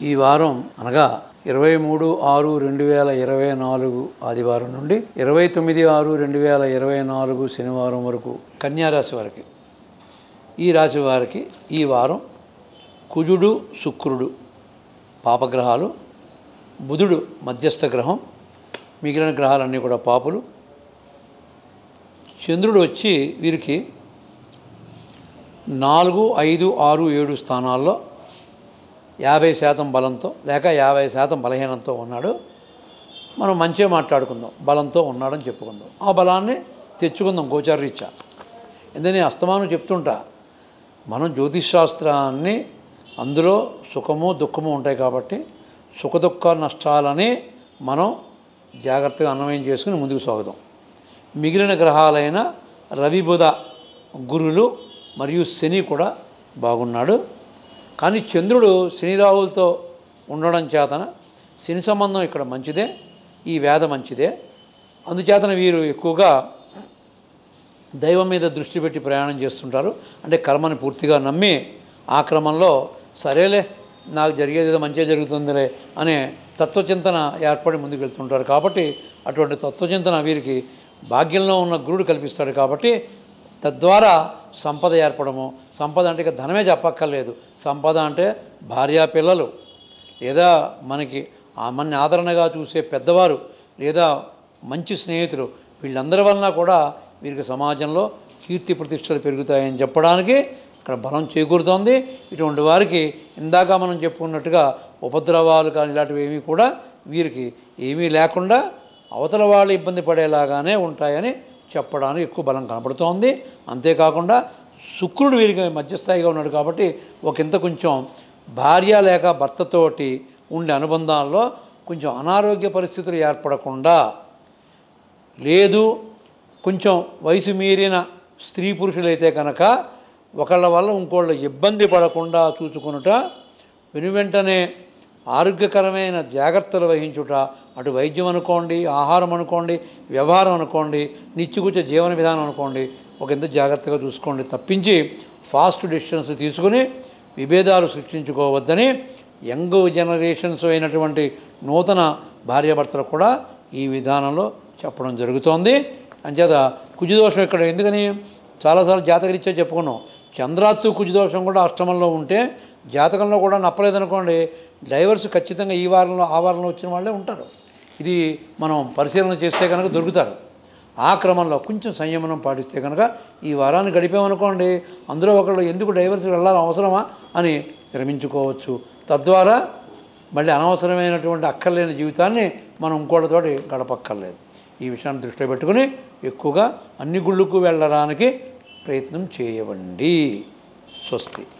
ఈ వారం అనగా ఇరవై మూడు ఆరు రెండు వేల ఇరవై నాలుగు ఆదివారం నుండి ఇరవై తొమ్మిది ఆరు రెండు వేల ఇరవై నాలుగు శనివారం వరకు కన్యా రాశి వారికి ఈ రాశి వారికి ఈ వారం కుజుడు శుక్రుడు పాపగ్రహాలు బుధుడు మధ్యస్థ గ్రహం మిగిలిన గ్రహాలన్నీ కూడా పాపులు చంద్రుడు వచ్చి వీరికి నాలుగు ఐదు ఆరు ఏడు స్థానాల్లో యాభై శాతం బలంతో లేక యాభై శాతం బలహీనంతో ఉన్నాడు మనం మంచిగా మాట్లాడుకుందాం బలంతో ఉన్నాడని చెప్పుకుందాం ఆ బలాన్ని తెచ్చుకుందాం గోచారరీత్యా ఎందుకని అస్తమానం చెప్తుంటా మనం జ్యోతిష్ శాస్త్రాన్ని అందులో సుఖము దుఃఖము ఉంటాయి కాబట్టి సుఖదుఖ నష్టాలని మనం జాగ్రత్తగా అన్వయం చేసుకుని ముందుకు సాగుదాం మిగిలిన గ్రహాలైన రవి బుధ గురులు మరియు శని కూడా బాగున్నాడు కానీ చంద్రుడు శని రాహులతో ఉండడం చేతన శని సంబంధం ఇక్కడ మంచిదే ఈ వేద మంచిదే అందుచేతన వీరు ఎక్కువగా దైవం మీద దృష్టి పెట్టి ప్రయాణం చేస్తుంటారు అంటే కర్మని పూర్తిగా నమ్మి ఆ క్రమంలో సరేలే నాకు జరిగేది ఏదో మంచిగా జరుగుతుందిలే అనే తత్వచింతన ఏర్పడి ముందుకు వెళ్తుంటారు కాబట్టి అటువంటి తత్వచింతన వీరికి భాగ్యంలో ఉన్న గురుడు కల్పిస్తాడు కాబట్టి తద్వారా సంపద ఏర్పడము సంపద అంటే ఇక ధనమే చెప్పక్కర్లేదు సంపద అంటే భార్యా పిల్లలు లేదా మనకి ఆ మన ఆదరణగా చూసే పెద్దవారు లేదా మంచి స్నేహితులు వీళ్ళందరి వలన కూడా వీరికి సమాజంలో కీర్తి ప్రతిష్టలు పెరుగుతాయని చెప్పడానికి ఇక్కడ బలం చేకూరుతోంది ఇటువంటి వారికి ఇందాక మనం చెప్పుకున్నట్టుగా ఉపద్రవాలు కానీ ఇలాంటివి ఏమీ కూడా వీరికి ఏమీ లేకుండా అవతల వాళ్ళు ఇబ్బంది పడేలాగానే ఉంటాయని చెప్పడానికి ఎక్కువ బలం కనపడుతోంది అంతేకాకుండా శుక్రుడు వీరికి మధ్యస్థాయిగా ఉన్నాడు కాబట్టి ఒకంత కొంచెం భార్య లేక భర్తతోటి ఉండే అనుబంధాల్లో కొంచెం అనారోగ్య పరిస్థితులు ఏర్పడకుండా లేదు కొంచెం వయసు మీరిన స్త్రీ పురుషులైతే కనుక ఒకళ్ళ వల్ల ఇంకోళ్ళ ఇబ్బంది పడకుండా చూసుకొనుట వెను వెంటనే ఆరోగ్యకరమైన జాగ్రత్తలు వహించుట అటు వైద్యం అనుకోండి ఆహారం అనుకోండి వ్యవహారం అనుకోండి నిత్యకూర్చ జీవన విధానం అనుకోండి ఒక ఎంత జాగ్రత్తగా చూసుకోండి తప్పించి ఫాస్ట్ డెసిషన్స్ తీసుకుని విభేదాలు సృష్టించుకోవద్దని యంగ్ జనరేషన్స్ అయినటువంటి నూతన భార్యాభర్తలు కూడా ఈ విధానంలో చెప్పడం జరుగుతోంది అంచేత కుజదోషం ఇక్కడ ఎందుకని చాలాసార్లు జాతకరీత్యా చెప్పుకున్నాం చంద్రాత్తు కుజదోషం కూడా అష్టమంలో ఉంటే జాతకంలో కూడా నప్పలేదనుకోండి డైవర్స్ ఖచ్చితంగా ఈ వారంలో ఆ వారంలో వచ్చిన వాళ్ళే ఉంటారు ఇది మనం పరిశీలన చేస్తే కనుక దొరుకుతారు ఆ క్రమంలో కొంచెం సంయమనం పాటిస్తే కనుక ఈ వారాన్ని గడిపామనుకోండి అందులో ఒకళ్ళు ఎందుకు డైవర్స్ వెళ్ళాలి అవసరమా అని విరమించుకోవచ్చు తద్వారా మళ్ళీ అనవసరమైనటువంటి అక్కర్లేని జీవితాన్ని మనం ఇంకోళ్ళతోటి గడపక్కర్లేదు ఈ విషయాన్ని దృష్టిలో పెట్టుకుని ఎక్కువగా అన్ని గుళ్ళకు వెళ్ళడానికి ప్రయత్నం చేయవండి స్వస్తి